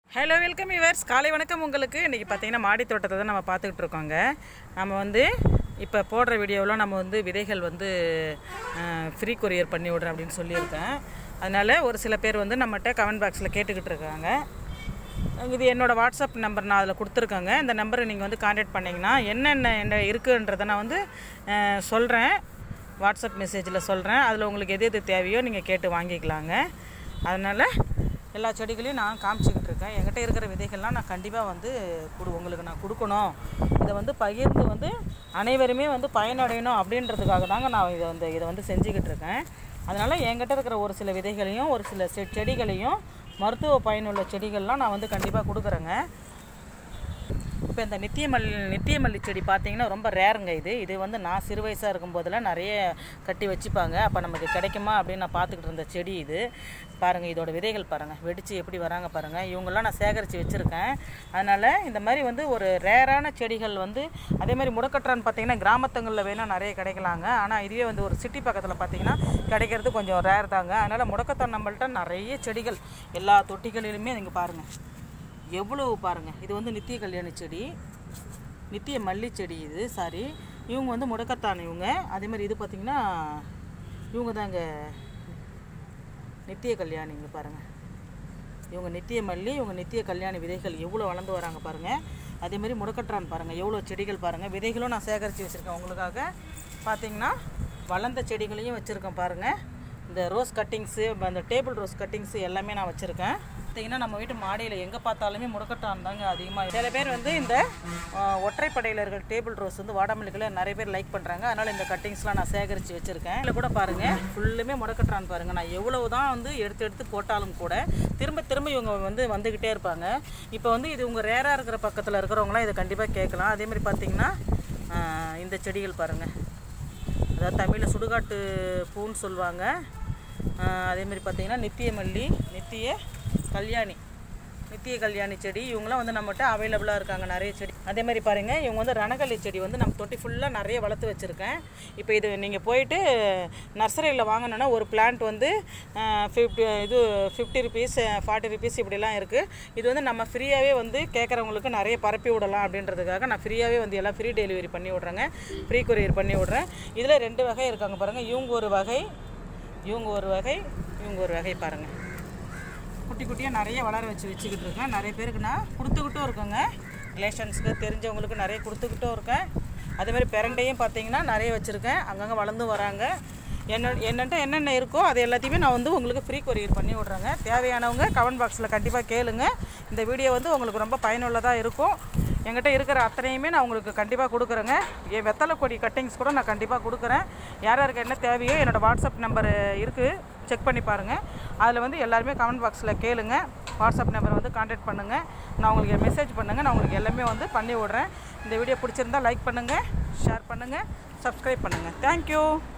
hello welcome viewers காலை வணக்கம் உங்களுக்கு இன்றைக்கி பார்த்தீங்கன்னா மாடி தோட்டத்தை தான் நம்ம பார்த்துக்கிட்டு இருக்கோங்க நம்ம வந்து இப்போ போடுற வீடியோவில் நம்ம வந்து விதைகள் வந்து ஃப்ரீ கொரியர் பண்ணி விட்றேன் அப்படின்னு சொல்லியிருக்கேன் அதனால் ஒரு சில பேர் வந்து நம்மகிட்ட கமெண்ட் பாக்ஸில் கேட்டுக்கிட்டு இருக்காங்க இது என்னோடய வாட்ஸ்அப் நம்பர் நான் அதில் கொடுத்துருக்கேங்க இந்த நம்பரை நீங்கள் வந்து காண்டாக்ட் பண்ணிங்கன்னா என்னென்ன என்ன இருக்குன்றதை நான் வந்து சொல்கிறேன் வாட்ஸ்அப் மெசேஜில் சொல்கிறேன் அதில் உங்களுக்கு எது எது தேவையோ நீங்கள் கேட்டு வாங்கிக்கலாங்க அதனால் எல்லா செடிகளையும் நான் காமிச்சிக்கிட்டு இருக்கேன் என்கிட்ட இருக்கிற விதைகள்லாம் நான் கண்டிப்பாக வந்து கொடு உங்களுக்கு நான் கொடுக்கணும் இதை வந்து பகிர்ந்து வந்து அனைவருமே வந்து பயனடையணும் அப்படின்றதுக்காக தாங்க நான் இதை வந்து இதை வந்து செஞ்சுக்கிட்டு இருக்கேன் அதனால் என்கிட்ட இருக்கிற ஒரு சில விதைகளையும் ஒரு சில செ செடிகளையும் மருத்துவ பயனுள்ள செடிகள்லாம் நான் வந்து கண்டிப்பாக கொடுக்குறேங்க இப்போ இந்த நித்திய மல்லி நித்திய மல்லி செடி பார்த்தீங்கன்னா ரொம்ப ரேருங்க இது இது வந்து நான் சிறு வயசாக இருக்கும்போதெல்லாம் நிறைய கட்டி வச்சுப்பாங்க அப்போ நமக்கு கிடைக்குமா அப்படின்னு நான் பார்த்துக்கிட்டு இருந்த செடி இது பாருங்கள் இதோட விதைகள் பாருங்கள் வெடித்து எப்படி வராங்க பாருங்கள் இவங்கெல்லாம் நான் சேகரித்து வச்சுருக்கேன் அதனால் இந்த மாதிரி வந்து ஒரு ரேரான செடிகள் வந்து அதே மாதிரி முடக்கற்றான்னு பார்த்தீங்கன்னா கிராமத்துங்களில் வேணால் நிறைய கிடைக்கலாங்க ஆனால் இதுவே வந்து ஒரு சிட்டி பக்கத்தில் பார்த்தீங்கன்னா கிடைக்கிறது கொஞ்சம் ரேர் தாங்க அதனால் முடக்கத்தான் நம்மள்ட்ட நிறைய செடிகள் எல்லா தொட்டிகளிலுமே நீங்கள் பாருங்கள் எவ்வளவு பாருங்கள் இது வந்து நித்திய கல்யாணி செடி நித்திய மல்லி செடி இது சாரி இவங்க வந்து முடக்கத்தான் இவங்க அதே மாதிரி இது பார்த்திங்கன்னா இவங்க தாங்க நித்திய கல்யாணி இங்கே பாருங்கள் இவங்க நித்திய மல்லி இவங்க நித்திய கல்யாணி விதைகள் எவ்வளோ வளர்ந்து வராங்க பாருங்கள் அதே மாதிரி முடக்கற்றான் பாருங்கள் எவ்வளோ செடிகள் பாருங்கள் விதைகளும் நான் சேகரித்து வச்சுருக்கேன் உங்களுக்காக பார்த்தீங்கன்னா வளர்ந்த செடிகளையும் வச்சுருக்கேன் பாருங்கள் இந்த ரோஸ் கட்டிங்ஸு அந்த டேபிள் ரோஸ் கட்டிங்ஸு எல்லாமே நான் வச்சுருக்கேன் பார்த்தீங்கன்னா நம்ம வீட்டு மாடியில் எங்கே பார்த்தாலுமே முடக்கட்டான் தாங்க அதிகமாக சில பேர் வந்து இந்த அஹ், ஒற்றைப்படையில் இருக்கிற டேபிள் ரோஸ் வந்து வாடாமல்லிகளை நிறைய பேர் லைக் பண்ணுறாங்க அதனால் இந்த கட்டிங்ஸ்லாம் நான் சேகரித்து வச்சுருக்கேன் இதில் கூட பாருங்கள் ஃபுல்லுமே முடக்கட்டான் பாருங்கள் நான் எவ்வளவு தான் வந்து எடுத்து எடுத்து போட்டாலும் கூட திரும்ப திரும்ப இவங்க வந்து வந்துக்கிட்டே இருப்பாங்க இப்போ வந்து இது உங்கள் ரேராக இருக்கிற பக்கத்தில் இருக்கிறவங்களாம் இதை கண்டிப்பாக கேட்கலாம் அதே மாதிரி பார்த்தீங்கன்னா அஹ், இந்த செடிகள் பாருங்கள் அதாவது தமிழில் சுடுகாட்டு பூன்னு சொல்லுவாங்க ஆஹ் அதே மாதிரி பார்த்தீங்கன்னா நித்திய மல்லி நித்திய கல்யாணி நித்திய கல்யாணி செடி இவங்களாம் வந்து நம்மகிட்ட அவைலபிளாக இருக்காங்க நிறைய செடி அதே மாதிரி பாருங்கள் இவங்க வந்து ரணகல்லி செடி வந்து நம்ம தொட்டி ஃபுல்லாக நிறைய வளர்த்து வச்சுருக்கேன் இப்போ இது நீங்கள் போயிட்டு நர்சரியில் வாங்கினோன்னா ஒரு பிளான்ட் வந்து ஃபிஃப்டி இது ஃபிஃப்டி ருபீஸ் ஃபார்ட்டி ருபீஸ் இப்படிலாம் இருக்குது இது வந்து நம்ம ஃப்ரீயாகவே வந்து கேட்குறவங்களுக்கு நிறைய பரப்பி விடலாம் அப்படின்றதுக்காக நான் ஃப்ரீயாகவே வந்து எல்லாம் ஃப்ரீ டெலிவரி பண்ணி விட்றேங்க ஃப்ரீ கொரியர் பண்ணி விட்றேன் இதில் ரெண்டு வகை இருக்காங்க பாருங்கள் இவங்க ஒரு வகை இவங்க ஒரு வகை இவங்க ஒரு வகை பாருங்கள் குட்டி குட்டியாக நிறைய வளர வச்சு வச்சுக்கிட்டு இருக்கேன் நிறைய பேருக்கு நான் கொடுத்துக்கிட்டும் இருக்கேங்க ரிலேஷன்ஸுக்கு தெரிஞ்சவங்களுக்கு நிறைய கொடுத்துக்கிட்டும் இருக்கேன் அதே மாதிரி பெரண்டையும் பார்த்தீங்கன்னா நிறைய வச்சுருக்கேன் அங்கங்கே வளர்ந்து வராங்க என்ன என்னன்ட்ட என்னென்ன இருக்கோ அது எல்லாத்தையுமே நான் வந்து உங்களுக்கு ஃப்ரீ கொரியர் பண்ணி விட்றேங்க தேவையானவங்க கமெண்ட் பாக்ஸில் கண்டிப்பாக கேளுங்க இந்த வீடியோ வந்து உங்களுக்கு ரொம்ப பயனுள்ளதாக இருக்கும் என்கிட்ட இருக்கிற அத்தனையுமே நான் உங்களுக்கு கண்டிப்பாக கொடுக்குறேங்க என் வெத்தலை கொடி கட்டிங்ஸ் கூட நான் கண்டிப்பாக கொடுக்குறேன் யார் யாருக்கு என்ன தேவையோ என்னோடய வாட்ஸ்அப் நம்பர் இருக்குது செக் பண்ணி பாருங்கள் அதில் வந்து எல்லாருமே கமெண்ட் பாக்ஸில் கேளுங்க வாட்ஸ்அப் நம்பர் வந்து காண்டாக்ட் பண்ணுங்கள் நான் உங்களுக்கு மெசேஜ் பண்ணுங்கள் நான் உங்களுக்கு எல்லாமே வந்து பண்ணி விட்றேன் இந்த வீடியோ பிடிச்சிருந்தா லைக் பண்ணுங்கள் ஷேர் பண்ணுங்கள் சப்ஸ்கிரைப் பண்ணுங்கள் தேங்க்யூ